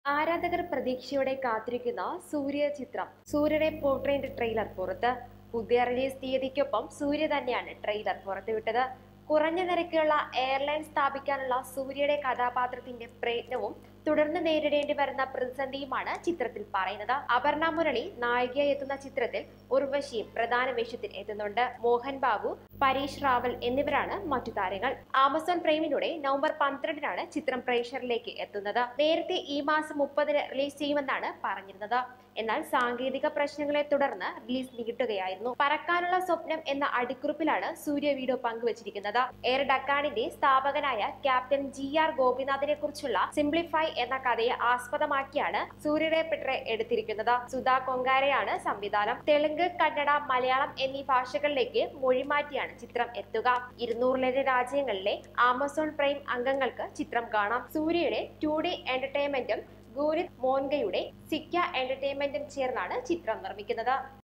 ആരാധകർ പ്രതീക്ഷയോടെ കാത്തിരിക്കുന്ന സൂര്യ ചിത്രം സൂര്യയുടെ പോർട്രേറ്റ് ട്രെയിലർ പുറത്ത് പുതിയ റിലീസ് തീയതിക്കൊപ്പം സൂര്യ തന്നെയാണ് ട്രെയിലർ പുറത്തുവിട്ടത് കുറഞ്ഞ നിരക്കിലുള്ള എയർലൈൻ സ്ഥാപിക്കാനുള്ള സൂര്യയുടെ കഥാപാത്രത്തിന്റെ പ്രയത്നവും തുടർന്ന് നേരിടേണ്ടി വരുന്ന പ്രതിസന്ധിയുമാണ് ചിത്രത്തിൽ പറയുന്നത് അപർണ മുരളി നായികയായി എത്തുന്ന ചിത്രത്തിൽ ഉർവശിയും പ്രധാന വേഷത്തിൽ എത്തുന്നുണ്ട് മോഹൻ ബാബു പരീഷ് റാവൽ എന്നിവരാണ് മറ്റു താരങ്ങൾ ആമസോൺ പ്രൈമിലൂടെ നവംബർ പന്ത്രണ്ടിനാണ് ചിത്രം പ്രേക്ഷകരിലേക്ക് എത്തുന്നത് നേരത്തെ ഈ മാസം മുപ്പതിന് റിലീസ് ചെയ്യുമെന്നാണ് പറഞ്ഞിരുന്നത് എന്നാൽ സാങ്കേതിക പ്രശ്നങ്ങളെ തുടർന്ന് റിലീസ് നീട്ടുകയായിരുന്നു പറക്കാനുള്ള സ്വപ്നം എന്ന അടിക്കുറിപ്പിലാണ് സൂര്യ വീഡിയോ പങ്കുവച്ചിരിക്കുന്നത് എയർ ഡക്കാണിന്റെ സ്ഥാപകനായ ക്യാപ്റ്റൻ ജി ആർ ഗോപിനാഥിനെ കുറിച്ചുള്ള സിംപ്ലിഫൈ എന്ന കഥയെ ആസ്പദമാക്കിയാണ് സൂര്യയുടെ പെട്രെ എടുത്തിരിക്കുന്നത് സുധാ കൊങ്കാരയാണ് സംവിധാനം തെലുങ്ക് കന്നഡ മലയാളം എന്നീ ഭാഷകളിലേക്ക് മൊഴിമാറ്റിയാണ് ചിത്രം എത്തുക ഇരുന്നൂറിലേറെ രാജ്യങ്ങളിലെ ആമസോൺ പ്രൈം അംഗങ്ങൾക്ക് ചിത്രം കാണാം സൂര്യയുടെ ടു ഡി എന്റർടൈൻമെന്റും ഗൂരിത് മോൻഗയുടെ സിക്ക എന്റർടൈൻമെന്റും ചേർന്നാണ് ചിത്രം നിർമ്മിക്കുന്നത്